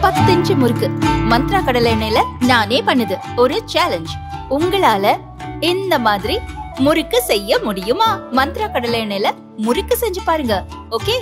பத்து இன்ச்சு முறுக்கு மந்த்ரா கடலை எண்ணெயில நானே பண்ணுது ஒரு சேலஞ்ச் உங்களால இந்த மாதிரி முறுக்கு செய்ய முடியுமா மந்த்ரா கடலை எண்ணெயில முறுக்கு செஞ்சு பாருங்க ஓகே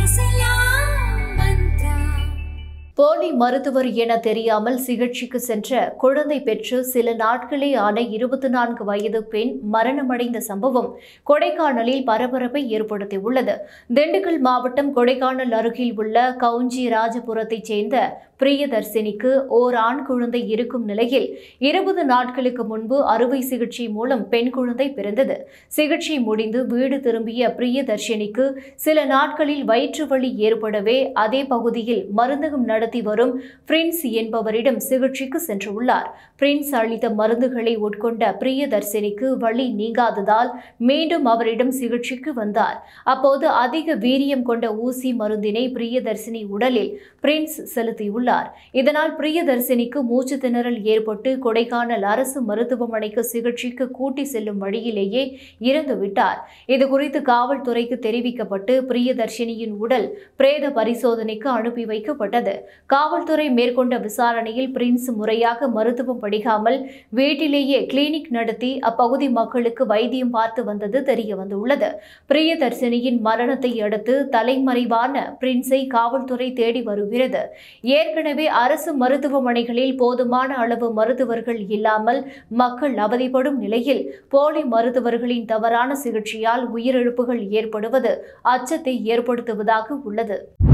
போலி மருத்துவர் என தெரியாமல் சிகிச்சைக்கு சென்ற குழந்தை பெற்று சில நாட்களே ஆன இருபத்தி நான்கு வயது பெண் மரணமடைந்த சம்பவம் கொடைக்கானலில் பரபரப்பை ஏற்படுத்தியுள்ளது திண்டுக்கல் மாவட்டம் கொடைக்கானல் அருகில் உள்ள கவுஞ்சி ராஜபுரத்தைச் சேர்ந்த பிரியதர்சினிக்கு ஓர் ஆண் குழந்தை இருக்கும் நிலையில் இருபது நாட்களுக்கு முன்பு அறுவை சிகிச்சை மூலம் பெண் குழந்தை பிறந்தது சிகிச்சை முடிந்து வீடு திரும்பிய பிரியதர்ஷினிக்கு சில நாட்களில் வயிற்று வலி ஏற்படவே அதே பகுதியில் மருந்தகம் நடத்தி வரும் பிரின்ஸ் என்பவரிடம் சிகிச்சைக்கு சென்றுள்ளார் பிரின்ஸ் அளித்த மருந்துகளை உட்கொண்ட பிரியதர்ஷினிக்கு வலி நீங்காததால் மீண்டும் அவரிடம் சிகிச்சைக்கு வந்தார் அப்போது அதிக வீரியம் கொண்ட ஊசி மருந்தினை பிரியதர்ஷினி உடலில் பிரின்ஸ் செலுத்தியுள்ளார் இதனால் பிரியதர்சினிக்கு மூச்சு திணறல் ஏற்பட்டு கொடைக்கானல் அரசு மருத்துவமனைக்கு சிகிச்சைக்கு கூட்டி செல்லும் வழியிலேயே இறந்து விட்டார் இதுகுறித்து காவல்துறைக்கு தெரிவிக்கப்பட்டு பிரியதர்ஷினியின் உடல் பிரேத பரிசோதனைக்கு அனுப்பி வைக்கப்பட்டது காவல்துறை மேற்கொண்ட விசாரணையில் பிரின்ஸ் முறையாக மருத்துவம் படிக்காமல் வீட்டிலேயே கிளினிக் நடத்தி அப்பகுதி மக்களுக்கு வைத்தியம் பார்த்து வந்தது தெரிய வந்துள்ளது பிரியதர்ஷினியின் மரணத்தை அடுத்து தலைமறைவான பிரின்ஸை காவல்துறை தேடி வருகிறது ஏற்கனவே அரசு மருத்துவமனைகளில் போதுமான அளவு மருத்துவர்கள் இல்லாமல் மக்கள் அவதிப்படும் நிலையில் போலி மருத்துவர்களின் தவறான சிகிச்சையால் உயிரிழப்புகள் ஏற்படுவது அச்சத்தை ஏற்படுத்துவதாக உள்ளது